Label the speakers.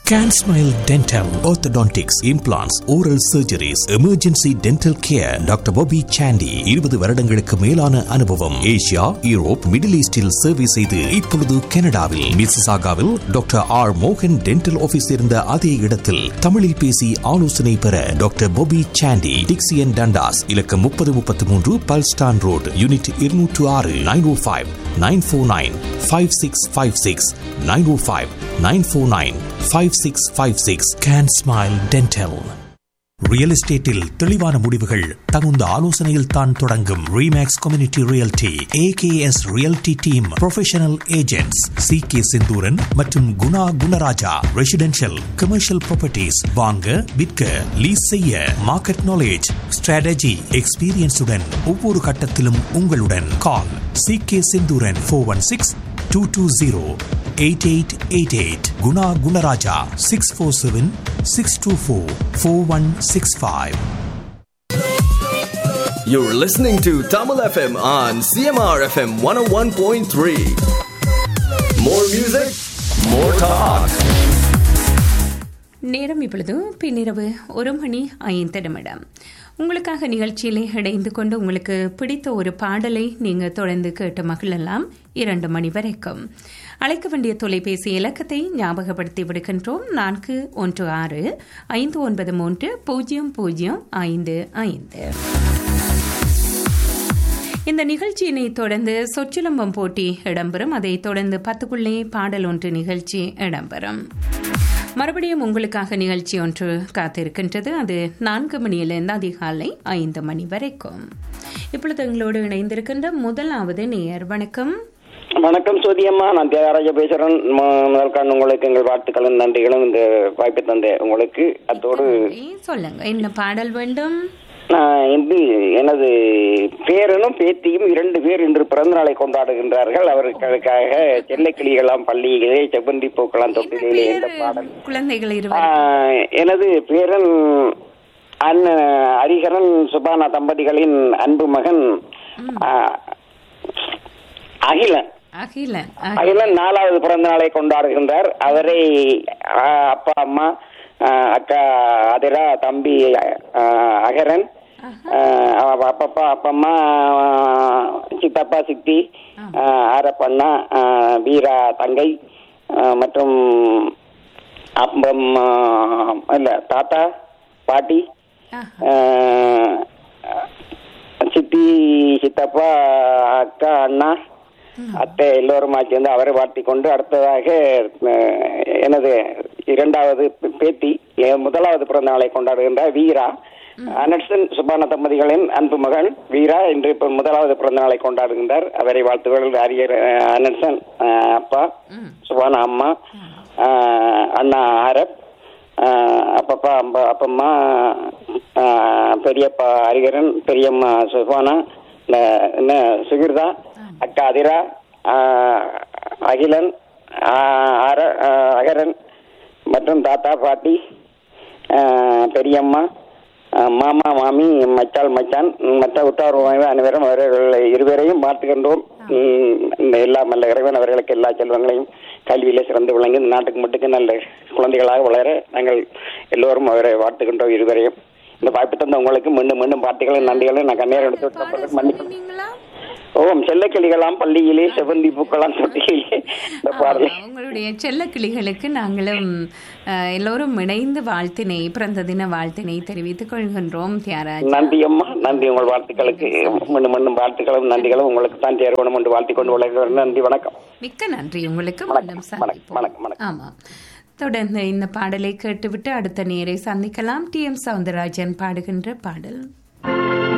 Speaker 1: Can Smile Dental, Orthodontics, Implants, Oral Surgeries, Emergency Dental Care, doctor Bobby Chandy இருபது வருடங்களுக்கு மேலான அனுபவம் Asia Europe middle ஈஸ்டில் சேவை செய்து இப்பொழுது கனடாவில் மிசிசாகாவில் டாக்டர் ஆர் மோகன் டென்டல் ஆபீஸ் இருந்த அதே இடத்தில் தமிழில் பேசி ஆலோசனை பெற doctor Bobby Chandy Dixie and Dundas இலக்கம் முப்பது முப்பத்தி மூன்று பல்ஸ்டான் ரோடு யூனிட் இருநூற்று ஆறு nine O five nine four nine five six five six nine O five nine four nine five six five six can smile dental real எஸ்டேட்டில் தெளிவான முடிவுகள் தகுந்த ஆலோசனையில் தான் தொடங்கும் REMAX community realty AKS realty team professional agents C K Senthuran மற்றும் Guna Gunaraja residential commercial properties வாங்க விற்க லீஸ் செய்ய மார்க்கெட் நாலேஜ் ஸ்ட்ராட்டஜி எக்ஸ்பீரியன்ஸுடன் ஒவ்வொரு கட்டத்திலும் உங்களுடன் call C K Senthuran four one six two two zero eight eight eight eight Guna Gunaraja six four seven six two four four one six five
Speaker 2: You're listening to Tamil FM on CMR FM 101.3. More music, more talk.
Speaker 3: நேரம் இப்பொழுது பின்னிரவு ஒரு மணி ஐந்து நிமிடம் உங்களுக்காக நிகழ்ச்சியிலே இணைந்து கொண்டு உங்களுக்கு பிடித்த ஒரு பாடலை நீங்கள் தொடர்ந்து கேட்டு மகிழலாம் இரண்டு மணி வரைக்கும் அழைக்க வேண்டிய தொலைபேசி இலக்கத்தை ஞாபகப்படுத்தி விடுகின்றோம் நான்கு ஒன்று ஆறு ஐந்து ஒன்பது மூன்று பூஜ்ஜியம் பூஜ்ஜியம் ஐந்து ஐந்து இந்த நிகழ்ச்சியினை தொடர்ந்து சொச்சிலம்பம் போட்டி இடம்பெறும் அதைத் தொடர்ந்து பத்துக்குள்ளே பாடல் ஒன்று நிகழ்ச்சி இடம்பெறும் மறுபடியும் உங்களுக்காக நிகழ்ச்சி ஒன்று காத்திருக்கின்றது அது நான்கு மணியிலிருந்து அதிகாலை ஐந்து மணி வரைக்கும் இப்பொழுது எங்களோடு இணைந்திருக்கின்ற முதலாவது நேயர் வணக்கம்
Speaker 4: வணக்கம் சோதியம்மா நான் தியாகராஜா பேசுறேன் ம- முதல்கான் உங்களுக்கு எங்கள் வாழ்த்துக்களும் நன்றிகளும் இந்த வாய்ப்பு தந்த உங்களுக்கு அத்தோடு
Speaker 3: நன்றி. சொல்லுங்க என்ன பாடல் வேண்டும்
Speaker 4: நான் இன்று எனது பேரனும் பேத்தியும் இரண்டு பேர் இன்று பிறந்த நாளை கொண்டாடுகின்றார்கள் அவர்களுக்காக செல்லைக்கிளிகளாம் பள்ளியிலே செவ்வந்தி பூக்களாம் தொட்டிலே எந்த பாடல்
Speaker 3: குழந்தைகள் இருவர்
Speaker 4: ஆஹ், எனது பேரன் அண்ணன் ஹரிஹரன் சுபானா தம்பதிகளின் அன்பு மகன் ஆஹ், அகிலன்
Speaker 3: அகிலன்
Speaker 4: அகிலன் நாலாவது பிறந்த நாளை கொண்டாடுகின்றார் அவரை ஆ, அப்பா அம்மா ஆ, அக்கா அதிரா தம்பி ஆ, அகரன் ஆ, அவ அப்பப்பா அப்பம்மா ஆ, சித்தப்பா சித்தி ஆ, ஆரப்பண்ணா ஆ, வீரா தங்கை ஆ, மற்றும் அப்பம் ஆ, இல்ல தாத்தா பாட்டி ஆ, சித்தி சித்தப்பா அக்கா அண்ணா அத்தை எல்லோருமா சேர்ந்து அவரை வாழ்த்தி கொண்டு அடுத்ததாக அஹ், எனது இரண்டாவது பே- பேத்தி என் முதலாவது பிறந்த நாளை கொண்டாடுகின்றார் வீரா அனர்சன் சுபான தம்பதிகளின் அன்பு மகள் வீரா இன்று இப்ப முதலாவது பிறந்த நாளை கொண்டாடுகின்றார் அவரை வாழ்த்துகள் அரியர் அனர்சன் அஹ், அப்பா சுபானா அம்மா அஹ், அண்ணா ஆரப் ஆஹ் அப்பப்பா அம்ப அப்பம்மா ஆஹ் பெரியப்பா ஹரிகரன் பெரியம்மா சுபானா ந- என்ன சுகிர்தா அக்கா அதிரா ஆஹ் அகிலன் ஆஹ் அர- ஆஹ் அகரன் மற்றும் தாத்தா பாட்டி ஆஹ் பெரியம்மா ஆஹ் மாமா மாமி மச்சால் மச்சான் மற்ற உற்றார் உறவினர் அனைவரும் அவர்கள் இருவரையும் பார்த்துக்கின்றோம் உம், இந்த எல்லா நல்ல இறைவன் அவர்களுக்கு எல்லா செல்வங்களையும் கல்வியில சிறந்து விளங்கி இந்த நாட்டுக்கு மட்டுக்கு நல்ல குழந்தைகளாக வளர நாங்கள் எல்லோரும் அவரை வாழ்த்துகின்றோம் இருவரையும் இந்த வாய்ப்பு தந்த உங்களுக்கு மீண்டும் மீண்டும் பார்ட்டிகளும் நன்றிகளும் நான் கண்ணீர் எடுத்து விட்ட மன்னிக்கணும்
Speaker 3: நீங்களா
Speaker 4: ஓம் செல்லக்கிளிகளாம் பள்ளியிலே செவந்தி பூக்களாம் தொட்டியிலே இந்த பாடலை
Speaker 3: ஆமா, உங்களுடைய செல்ல கிளிகளுக்கு நாங்களும் அஹ், எல்லோரும் இணைந்து வாழ்த்தினை பிறந்த தின வாழ்த்தினை தெரிவித்துக் கொள்கின்றோம் தியாகராஜ்
Speaker 4: நன்றி அம்மா நன்றி உங்கள் வாழ்த்துக்களுக்கு மீண்டும் மீண்டும் வாழ்த்துக்களும் நன்றிகளும் உங்களுக்கு தான் தேர்வணும் என்று வாழ்த்திக் கொண்டு உலக நன்றி வணக்கம்
Speaker 3: மிக்க நன்றி உங்களுக்கு
Speaker 4: வணக்கம்,
Speaker 3: மீண்டும்
Speaker 4: வணக்கம்,
Speaker 3: சந்திப்போம்
Speaker 4: வணக்கம், வணக்கம்.
Speaker 3: ஆமா தொடர்ந்து இந்த பாடலை கேட்டுவிட்டு அடுத்த நேரை சந்திக்கலாம் டி எம் சவுந்தரராஜன் பாடுகின்ற பாடல்